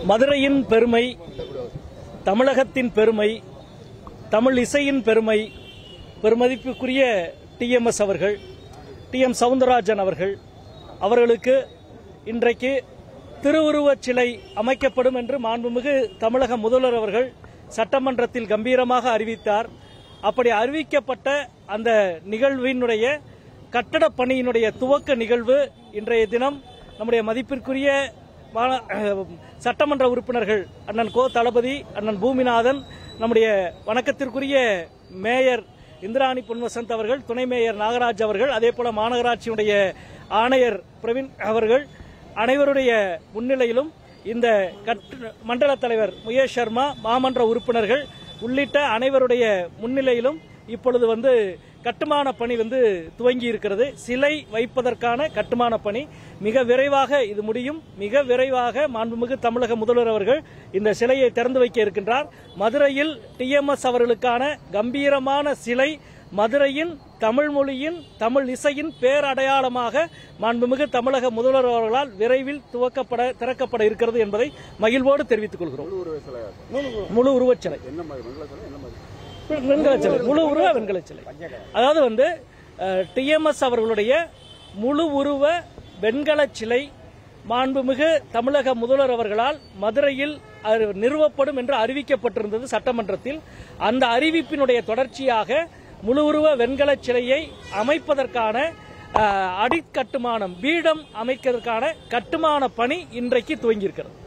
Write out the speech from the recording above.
மதுரையின் பெருமை தமிழகத்தின் பெருமை தமிழ் இசையின் பெருமை பெருமதிப்புக்குரிய டிஎம்எஸ் அவர்கள் டி எம் சவுந்தரராஜன் அவர்கள் அவர்களுக்கு இன்றைக்கு திருவுருவச் சிலை அமைக்கப்படும் என்று மாண்புமிகு தமிழக முதல்வர் அவர்கள் சட்டமன்றத்தில் கம்பீரமாக அறிவித்தார் அப்படி அறிவிக்கப்பட்ட அந்த நிகழ்வினுடைய கட்டடப் பணியினுடைய துவக்க நிகழ்வு இன்றைய தினம் நம்முடைய மதிப்பிற்குரிய மா- சட்டமன்ற உறுப்பினர்கள் அண்ணன் கோ தளபதி அண்ணன் பூமிநாதன் நம்முடைய வணக்கத்திற்குரிய மேயர் இந்திராணி பொன்வசந்த் அவர்கள் துணை மேயர் நாகராஜ் அவர்கள் அதே போல மாநகராட்சியுடைய ஆணையர் பிரவீன் அவர்கள் அனைவருடைய முன்னிலையிலும் இந்த கட்டு- மண்டல தலைவர் முகேஷ் சர்மா மாமன்ற உறுப்பினர்கள் உள்ளிட்ட அனைவருடைய முன்னிலையிலும் இப்பொழுது வந்து கட்டுமான பணி வந்து துவங்கி இருக்கிறது சிலை வைப்பதற்கான கட்டுமான பணி மிக விரைவாக இது முடியும் மிக விரைவாக மாண்புமிகு தமிழக முதல்வர் அவர்கள் இந்த சிலையை திறந்து வைக்க இருக்கின்றார் மதுரையில் டிஎம்எஸ் அவர்களுக்கான கம்பீரமான சிலை மதுரையின் தமிழ் மொழியின் தமிழ் இசையின் பேரடையாளமாக மாண்புமிகு தமிழக முதல்வர் அவர்களால் விரைவில் துவக்கப்பட திறக்கப்பட இருக்கிறது என்பதை மகிழ்வோடு தெரிவித்துக் கொள்கிறோம் முழு உருவ சிலையா முழு உருவச் சிலை என்ன மாதிரி மங்கள சிலை என்ன மாதிரி வெண்கல சிலை முழு உருவ வெண்கல சிலை அதாவது வந்து டிஎம்எஸ் அவர்களுடைய முழு உருவ வெண்கல சிலை மாண்புமிகு தமிழக முதல்வர் அவர்களால் மதுரையில் அது நிறுவப்படும் என்று அறிவிக்கப்பட்டிருந்தது சட்டமன்றத்தில் அந்த அறிவிப்பினுடைய தொடர்ச்சியாக முழு உருவ வெண்கல சிலையை அமைப்பதற்கான அஹ், அடிக்கட்டுமானம் பீடம் அமைக்கிறதுக்கான கட்டுமான பணி இன்றைக்கு துவங்கியிருக்கிறது